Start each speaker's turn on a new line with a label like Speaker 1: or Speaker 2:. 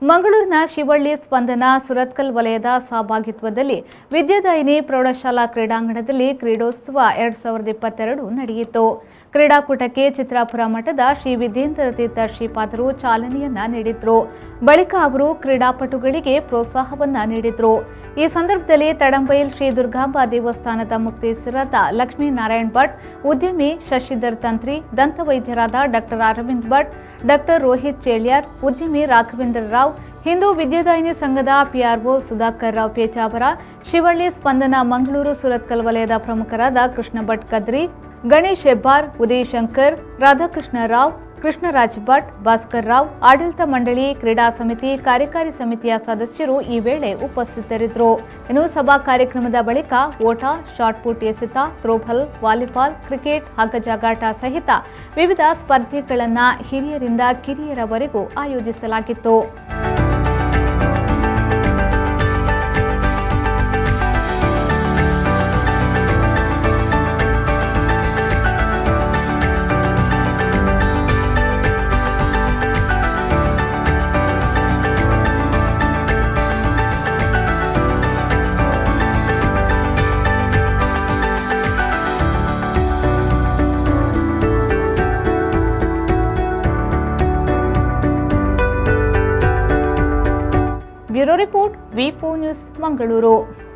Speaker 1: ಮಂಗಳೂರಿನ ಶಿವಳ್ಳಿ ಸ್ಪಂದನ ಸುರತ್ಕಲ್ ವಲಯದ ಸಹಭಾಗಿತ್ವದಲ್ಲಿ ವಿದ್ಯಾದಾಯಿನಿ ಪ್ರೌಢಶಾಲಾ ಕ್ರೀಡಾಂಗಣದಲ್ಲಿ ಕ್ರೀಡೋತ್ಸವ ಎರಡ್ ಸಾವಿರದ ಇಪ್ಪತ್ತೆರಡು ನಡೆಯಿತು ಕ್ರೀಡಾಕೂಟಕ್ಕೆ ಚಿತ್ರಾಪುರ ಮಠದ ಶ್ರೀ ವಿದ್ಯೇಂದ್ರ ತೀರ್ಥ ಶ್ರೀಪಾದರು ಚಾಲನೆಯನ್ನ ನೀಡಿದ್ರು ಬಳಿಕ ಅವರು ಕ್ರೀಡಾಪಟುಗಳಿಗೆ ಪ್ರೋತ್ಸಾಹವನ್ನ ನೀಡಿದ್ರು ಈ ಸಂದರ್ಭದಲ್ಲಿ ತಡಂಬೈಲ್ ಶ್ರೀ ದುರ್ಗಾಂಬ ದೇವಸ್ಥಾನದ ಮುಕ್ತೇಶ್ವರದ ಲಕ್ಷ್ಮೀನಾರಾಯಣ್ ಭಟ್ ಉದ್ಯಮಿ ಶಶಿಧರ್ ತಂತ್ರಿ ದಂತವೈದ್ಯರಾದ ಡಾಕ್ಟರ್ ಅರವಿಂದ್ ಭಟ್ ಡಾಕ್ಟರ್ ರೋಹಿತ್ ಚೇಳ್ಯಾರ್ ಉದ್ಯಮಿ ರಾಘವೇಂದ್ರ ರಾವ್ ಹಿಂದೂ ವಿದ್ಯಾದಾಯಿನಿ ಸಂಘದ ಪಿಆರ್ಒ ಸುಧಾಕರ್ ರಾವ್ ಪೇಚಾವರ ಶಿವಳ್ಳಿ ಸ್ಪಂದನ ಮಂಗಳೂರು ಸುರತ್ಕಲ್ ವಲಯದ ಪ್ರಮುಖರಾದ ಕೃಷ್ಣ ಭಟ್ ಕದ್ರಿ ಗಣೇಶ್ ಹೆಬ್ಬಾರ್ ಉದಯ್ ಶಂಕರ್ ರಾಧಾಕೃಷ್ಣ ರಾವ್ ಕೃಷ್ಣರಾಜ್ ಭಟ್ ಭಾಸ್ಕರ್ ರಾವ್ ಆಡಳಿತ ಮಂಡಳಿ ಕ್ರೀಡಾ ಸಮಿತಿ ಕಾರ್ಯಕಾರಿ ಸಮಿತಿಯ ಸದಸ್ಯರು ಈ ವೇಳೆ ಉಪಸ್ಥಿತರಿದ್ದರು ಇನ್ನು ಸಭಾ ಕಾರ್ಯಕ್ರಮದ ಬಳಿಕ ಓಟ ಶಾಟ್ ಪುಟ್ ಎಸೆತ ಥ್ರೋಬಾಲ್ ವಾಲಿಬಾಲ್ ಕ್ರಿಕೆಟ್ ಹಗ್ಗಜಗಾಟ ಸಹಿತ ವಿವಿಧ ಸ್ಪರ್ಧೆಗಳನ್ನು ಹಿರಿಯರಿಂದ ಕಿರಿಯರವರೆಗೂ ಆಯೋಜಿಸಲಾಗಿತ್ತು bureau report V news Mangaluru